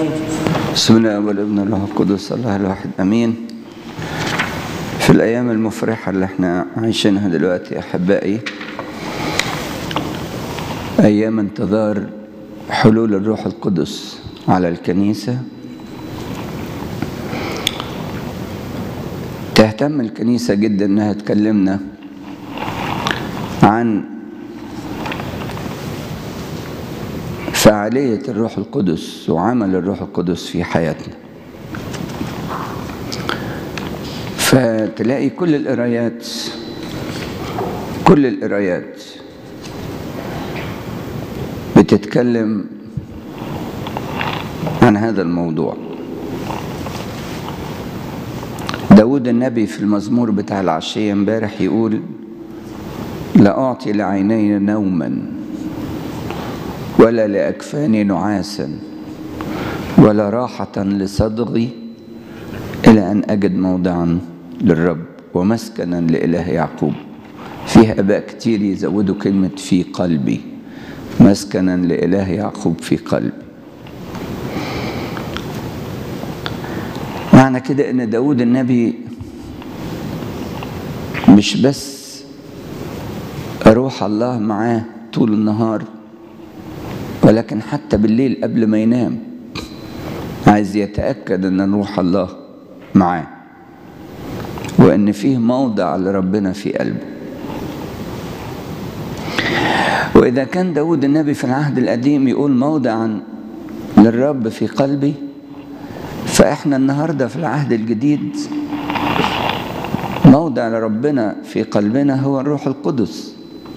بسم الله والابن الروح القدس الله الواحد امين في الايام المفرحه اللي احنا عايشينها دلوقتي احبائي ايام انتظار حلول الروح القدس على الكنيسه تهتم الكنيسه جدا انها تكلمنا عن فعالية الروح القدس وعمل الروح القدس في حياتنا فتلاقي كل القرايات كل القرايات بتتكلم عن هذا الموضوع داود النبي في المزمور بتاع العشية امبارح يقول لأعطي لعيني نوما ولا لأكفاني نعاسا ولا راحة لصدغي إلى أن أجد موضعا للرب ومسكنا لإله يعقوب فيه أباء كتير يزودوا كلمة في قلبي مسكنا لإله يعقوب في قلبي معنى كده ان داود النبي مش بس روح الله معاه طول النهار ولكن حتى بالليل قبل ما ينام عايز يتأكد ان روح الله معاه وان فيه موضع لربنا في قلبه واذا كان داود النبي في العهد القديم يقول موضعا للرب في قلبي فاحنا النهارده في العهد الجديد موضع لربنا في قلبنا هو الروح القدس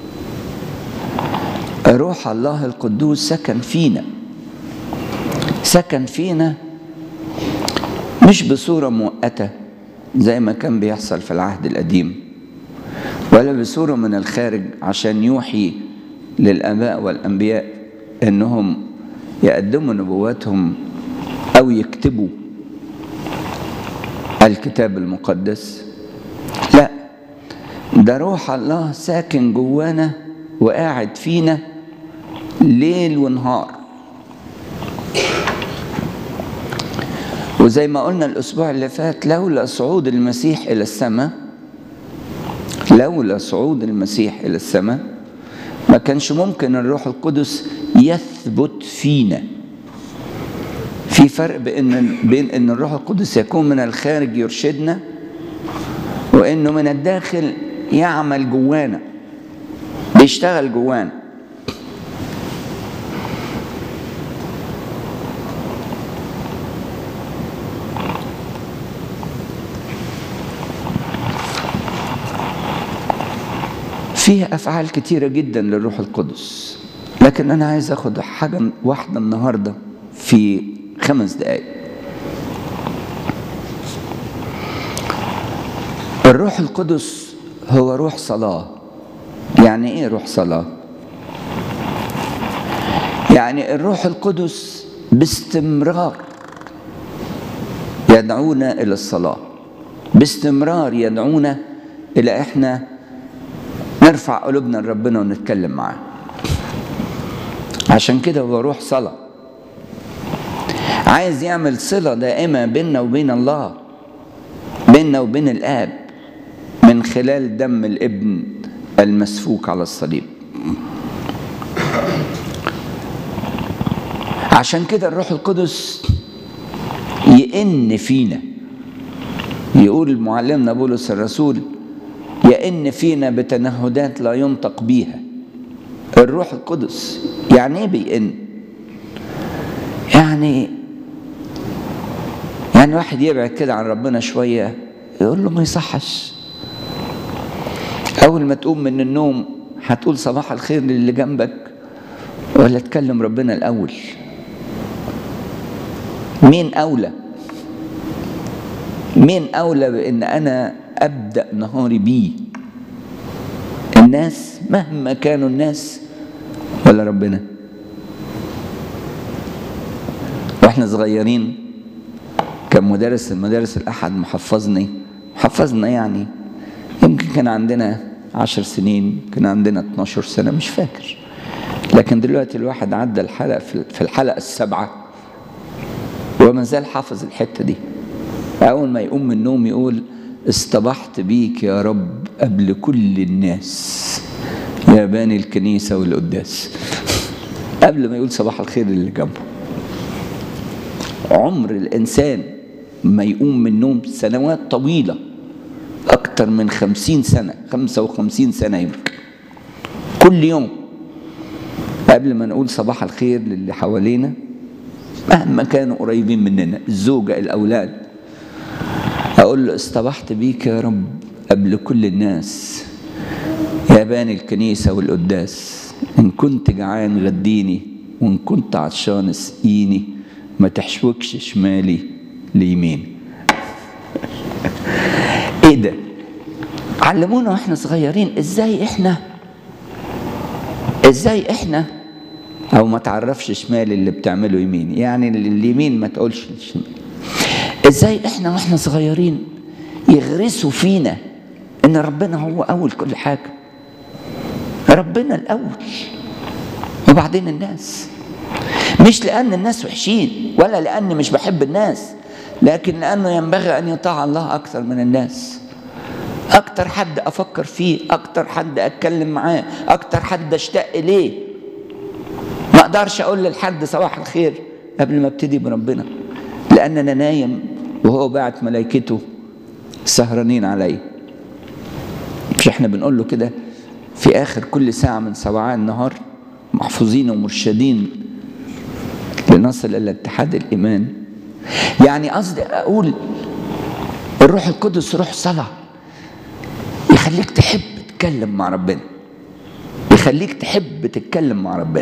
روح الله القدوس سكن فينا سكن فينا مش بصورة مؤقتة زي ما كان بيحصل في العهد القديم ولا بصورة من الخارج عشان يوحي للآباء والأنبياء إنهم يقدموا نبواتهم أو يكتبوا الكتاب المقدس لا ده روح الله ساكن جوانا وقاعد فينا ليل ونهار وزي ما قلنا الأسبوع اللي فات لولا صعود المسيح إلى السماء لولا صعود المسيح إلى السماء ما كانش ممكن الروح القدس يثبت فينا في فرق بين بين ان الروح القدس يكون من الخارج يرشدنا وانه من الداخل يعمل جوانا بيشتغل جوانا فيها افعال كتيره جدا للروح القدس لكن انا عايز اخد حاجه واحده النهارده في خمس دقائق الروح القدس هو روح صلاه يعني ايه روح صلاه يعني الروح القدس باستمرار يدعونا الى الصلاه باستمرار يدعونا الى احنا نرفع قلوبنا لربنا ونتكلم معاه عشان كده هو روح صلاه عايز يعمل صله دائمه بيننا وبين الله بيننا وبين الاب من خلال دم الابن المسفوك على الصليب عشان كده الروح القدس يئن فينا يقول معلمنا بولس الرسول يئن فينا بتنهدات لا ينطق بيها الروح القدس يعني ايه بيئن يعني يعني واحد يبعد كده عن ربنا شويه يقول له ما يصحش اول ما تقوم من النوم هتقول صباح الخير للي جنبك ولا تكلم ربنا الاول مين اولى مين اولى بان انا ابدا نهاري بيه الناس مهما كانوا الناس ولا ربنا واحنا صغيرين كان مدرس المدارس الاحد محفظني محفظنا يعني يمكن كان عندنا عشر سنين كان عندنا 12 سنة مش فاكر لكن دلوقتي الواحد عدى الحلقة في الحلقة السابعة وما زال حافظ الحتة دي أول ما يقوم من النوم يقول اصطبحت بيك يا رب قبل كل الناس يا باني الكنيسة والقداس قبل ما يقول صباح الخير اللي جنبه عمر الإنسان ما يقوم من النوم سنوات طويلة أكتر من خمسين سنة خمسة وخمسين سنة يمكن كل يوم قبل ما نقول صباح الخير للي حوالينا مهما كانوا قريبين مننا الزوجة الأولاد أقول له اصطبحت بيك يا رب قبل كل الناس يا باني الكنيسة والقداس إن كنت جعان غديني وإن كنت عطشان اسقيني ما تحشوكش شمالي ليمين ايه ده علمونا واحنا صغيرين ازاي احنا ازاي احنا او ما تعرفش شمال اللي بتعمله يمين يعني اليمين ما تقولش الشمال ازاي احنا واحنا صغيرين يغرسوا فينا ان ربنا هو اول كل حاجه ربنا الاول وبعدين الناس مش لان الناس وحشين ولا لاني مش بحب الناس لكن لانه ينبغي ان يطاع الله اكثر من الناس اكتر حد افكر فيه اكتر حد اتكلم معاه اكتر حد اشتاق اليه ما اقدرش اقول للحد صباح الخير قبل ما ابتدي بربنا لان انا نايم وهو بعت ملائكته سهرانين علي مش احنا بنقول له كده في اخر كل ساعه من سبعاء النهار محفوظين ومرشدين لنصل الى اتحاد الايمان يعني قصدي اقول الروح القدس روح صلاه يخليك تحب تتكلم مع ربنا يخليك تحب تتكلم مع ربنا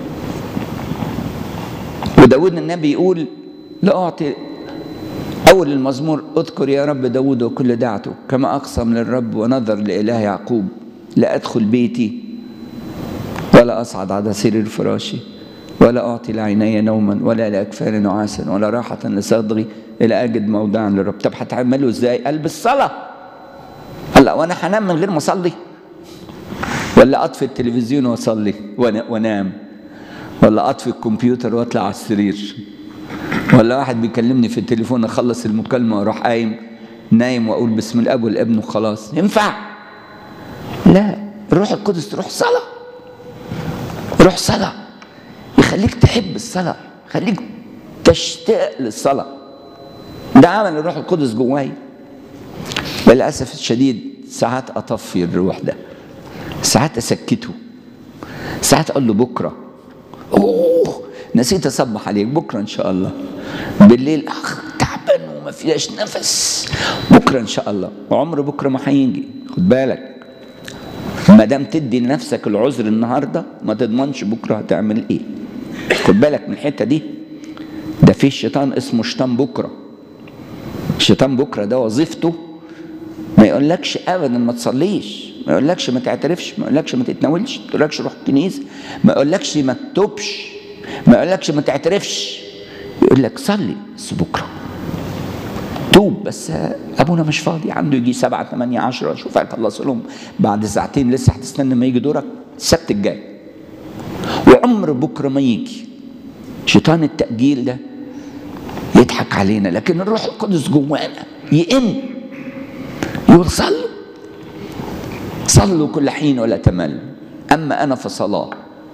وداود النبي يقول لأعطي أول المزمور اذكر يا رب داود وكل دعته كما أقسم للرب ونظر لإله يعقوب لا أدخل بيتي ولا أصعد على سرير فراشي ولا أعطي لعيني نوما ولا لأكفاني نعاسا ولا راحة لصدري إلى أجد موضعا للرب طب هتعمله إزاي؟ قال بالصلاة هلا وانا هنام من غير ما اصلي ولا اطفي التلفزيون واصلي وانام ولا اطفي الكمبيوتر واطلع على السرير ولا واحد بيكلمني في التليفون اخلص المكالمه واروح قايم نايم واقول بسم الاب والابن وخلاص ينفع لا الروح القدس روح صلاه روح صلاه يخليك تحب الصلاه يخليك تشتاق للصلاه ده عمل الروح القدس جواي للأسف الشديد ساعات أطفي الروح ده ساعات أسكته ساعات أقول له بكرة أوه نسيت أصبح عليك بكرة إن شاء الله بالليل أخ تعبان وما فيهاش نفس بكرة إن شاء الله وعمر بكرة ما هيجي خد بالك ما دام تدي لنفسك العذر النهارده ما تضمنش بكره هتعمل ايه خد بالك من الحته دي ده في شيطان اسمه شيطان بكره شيطان بكره ده وظيفته ما يقولكش ابدا ما تصليش ما يقولكش ما تعترفش ما يقولكش ما تتناولش ما يقولكش روح الكنيسه ما يقولكش ما تتوبش ما يقولكش ما تعترفش يقول لك صلي بس بكره توب بس ابونا مش فاضي عنده يجي سبعة ثمانية عشرة شوف هيخلص لهم بعد ساعتين لسه هتستنى ما يجي دورك السبت الجاي وعمر بكره ما يجي شيطان التأجيل ده يضحك علينا لكن الروح القدس جوانا يئن يقول صلوا صلوا كل حين ولا تمل أما أنا فصلاة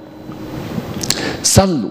صلوا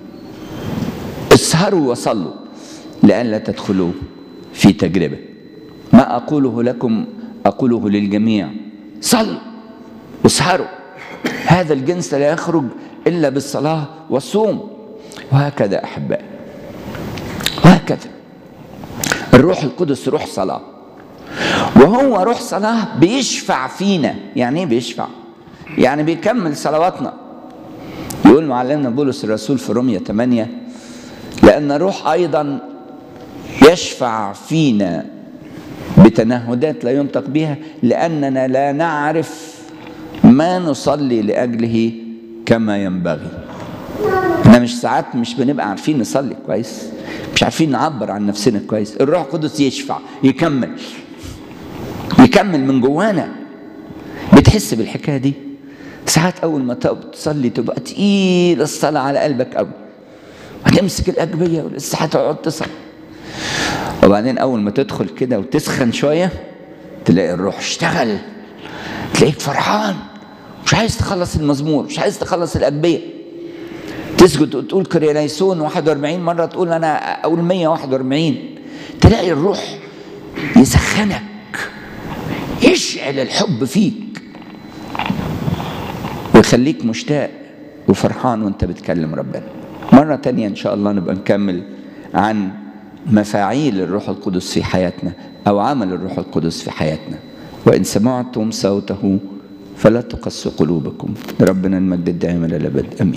اسهروا وصلوا لئلا تدخلوا في تجربة ما أقوله لكم أقوله للجميع صلوا واسهروا هذا الجنس لا يخرج إلا بالصلاة والصوم وهكذا أحبائي وهكذا الروح القدس روح صلاه وهو روح صلاة بيشفع فينا يعني ايه بيشفع يعني بيكمل صلواتنا يقول معلمنا بولس الرسول في رومية 8 لأن الروح أيضا يشفع فينا بتنهدات لا ينطق بها لأننا لا نعرف ما نصلي لأجله كما ينبغي احنا مش ساعات مش بنبقى عارفين نصلي كويس مش عارفين نعبر عن نفسنا كويس الروح القدس يشفع يكمل يكمل من جوانا بتحس بالحكايه دي ساعات اول ما تصلي تبقى تقيل الصلاه على قلبك قوي هتمسك الأجبية ولسه هتقعد تصلي وبعدين أول ما تدخل كده وتسخن شوية تلاقي الروح اشتغل تلاقيك فرحان مش عايز تخلص المزمور مش عايز تخلص الأجبية تسجد وتقول كريليسون 41 مرة تقول أنا أقول 141 تلاقي الروح يسخنك يشعل الحب فيك ويخليك مشتاق وفرحان وانت بتكلم ربنا مرة تانية إن شاء الله نبقى نكمل عن مفاعيل الروح القدس في حياتنا أو عمل الروح القدس في حياتنا وإن سمعتم صوته فلا تقسوا قلوبكم ربنا المجد الدائم إلى الأبد أمين